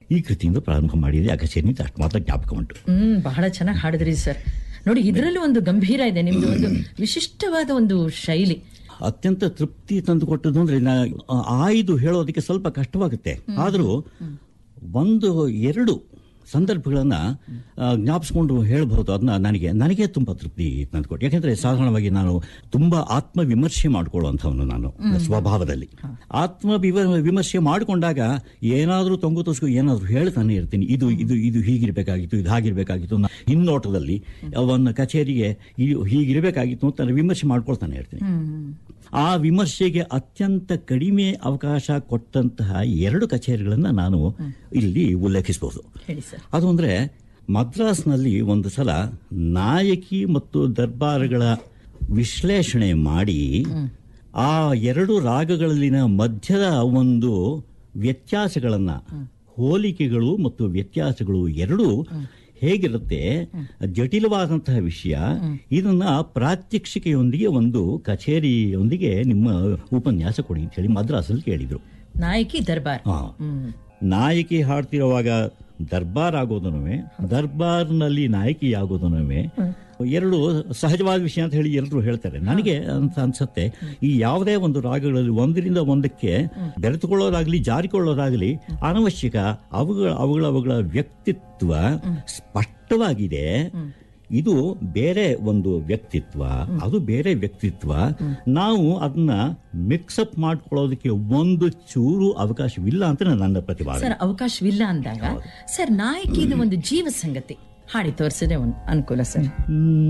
ಈ ಕೃತಿಯಿಂದ ಪ್ರಾರಂಭ ಮಾಡಿದೆ ಆ ಕಚೇರಿ ಅಂತ ಅಷ್ಟು ಮಾತ್ರ ಜ್ಞಾಪಕ ಉಂಟು ಹ್ಮ್ ಬಹಳ ಚೆನ್ನಾಗಿ ಹಾಡಿದ್ರಿ ಸರ್ ನೋಡಿ ಇದರಲ್ಲೂ ಒಂದು ಗಂಭೀರ ಇದೆ ನಿಮ್ದು ಒಂದು ವಿಶಿಷ್ಟವಾದ ಒಂದು ಶೈಲಿ ಅತ್ಯಂತ ತೃಪ್ತಿ ತಂದು ಕೊಟ್ಟದ್ದು ಅಂದ್ರೆ ನಾ ಆ- ಆಯ್ದು ಹೇಳೋದಕ್ಕೆ ಸ್ವಲ್ಪ ಕಷ್ಟವಾಗುತ್ತೆ ಆದರೂ ಒಂದು ಎರಡು ಸಂದರ್ಭಗಳನ್ನ ಆ, ಜ್ಞಾಪಿಸ್ಕೊಂಡು ಹೇಳ್ಬಹುದು ಅದನ್ನ ನನಗೆ ನನಗೆ ತುಂಬಾ ತೃಪ್ತಿ ತಂದುಕೊಟ್ಟು ಯಾಕೆಂದ್ರೆ ಸಾಧಾರಣವಾಗಿ ನಾನು ತುಂಬಾ ಆತ್ಮ ವಿಮರ್ಶೆ ಮಾಡ್ಕೊಳ್ಳುವಂಥವನು ನಾನು ಸ್ವಭಾವದಲ್ಲಿ ಆತ್ಮ ವಿವ- ವಿಮರ್ಶೆ ಮಾಡಿಕೊಂಡಾಗ ಏನಾದರೂ ತೊಂಗು ತೊಸಗು ಏನಾದರೂ ಹೇಳ್ತಾನೆ ಇರ್ತೀನಿ ಇದು ಇದು ಇದು ಹೀಗಿರ್ಬೇಕಾಗಿತ್ತು ಇದು ಹಾಗಿರ್ಬೇಕಾಗಿತ್ತು ನಾ ಹಿನ್ನೋಟದಲ್ಲಿ ಅವನ ಕಚೇರಿಗೆ ಇದು ಹೀಗಿರ್ಬೇಕಾಗಿತ್ತು ಅಂತ ನಾನು ವಿಮರ್ಶೆ ಮಾಡ್ಕೊಳ್ತಾನೆ ಇರ್ತೀನಿ ಆ ವಿಮರ್ಶೆಗೆ ಅತ್ಯಂತ ಕಡಿಮೆ ಅವಕಾಶ ಕೊಟ್ಟಂತಹ ಎರಡು ಕಚೇರಿಗಳನ್ನ ನಾನು ಇಲ್ಲಿ ಉಲ್ಲೇಖಿಸಬಹುದು ಹೇಳಿ ಸರ್ ಅದು ಅಂದ್ರೆ ಮದ್ರಾಸ್ನಲ್ಲಿ ಒಂದು ಸಲ ನಾಯಕಿ ಮತ್ತು ದರ್ಬಾರ್ಗಳ ವಿಶ್ಲೇಷಣೆ ಮಾಡಿ ಆ ಎರಡು ರಾಗಗಳಲ್ಲಿನ ಮಧ್ಯದ ಒಂದು ವ್ಯತ್ಯಾಸಗಳನ್ನ ಹೋಲಿಕೆಗಳು ಮತ್ತು ವ್ಯತ್ಯಾಸಗಳು ಎರಡೂ ಹೇಗಿರುತ್ತೆ ಜಟಿಲವಾದಂತಹ ವಿಷಯ ಇದನ್ನ ಪ್ರಾತ್ಯಕ್ಷಿಕೆಯೊಂದಿಗೆ ಒಂದು ಕಚೇರಿಯೊಂದಿಗೆ ನಿಮ್ಮ ಉಪನ್ಯಾಸ ಕೊಡಿ ಅಂತ ಹೇಳಿ ಮದ್ರಾಸಲ್ಲಿ ಕೇಳಿದ್ರು ನಾಯಕಿ ದರ್ಬಾರ್ ಹಾ. ನಾಯಕಿ ಹಾಡ್ತಿರುವಾಗ ದರ್ಬಾರ್ ಆಗೋದನ್ನು ದರ್ಬಾರ್ನಲ್ಲಿ ನಾಯಕಿ ಆಗೋದನ್ನು ಎರಡು ಸಹಜವಾದ ವಿಷಯ ಅಂತ ಹೇಳಿ ಎಲ್ಲರೂ ಹೇಳ್ತಾರೆ ನನಗೆ ಅಂತ ಅನ್ಸುತ್ತೆ ಈ ಯಾವುದೇ ಒಂದು ರಾಗಗಳಲ್ಲಿ ಒಂದರಿಂದ ಒಂದಕ್ಕೆ ಬೆರೆತುಕೊಳ್ಳೋದಾಗ್ಲಿ ಜಾರಿಕೊಳ್ಳೋದಾಗ್ಲಿ ಅನವಶ್ಯಕ ಅವುಗಳ ಅವುಗಳ ಅವುಗಳ ವ್ಯಕ್ತಿತ್ವ ಸ್ಪಷ್ಟವಾಗಿದೆ ಇದು ಬೇರೆ ಒಂದು ವ್ಯಕ್ತಿತ್ವ ಅದು ಬೇರೆ ವ್ಯಕ್ತಿತ್ವ ನಾವು ಅದನ್ನ ಮಿಕ್ಸಪ್ ಮಾಡ್ಕೊಳ್ಳೋದಕ್ಕೆ ಒಂದು ಚೂರು ಅವಕಾಶವಿಲ್ಲ ಅಂತ ನನ್ನ ಪ್ರತಿಪಾದನೆ ಸರ್ ಅವಕಾಶವಿಲ್ಲ ಅಂದಾಗ ಸರ್ ನಾಯಕಿದು ಒಂದು ಜೀವ ಸಂಗತಿ ಹಾಡಿ ತೋರಿಸಿದ್ರೆ ಒಂದು ಅನುಕೂಲ ಸರ್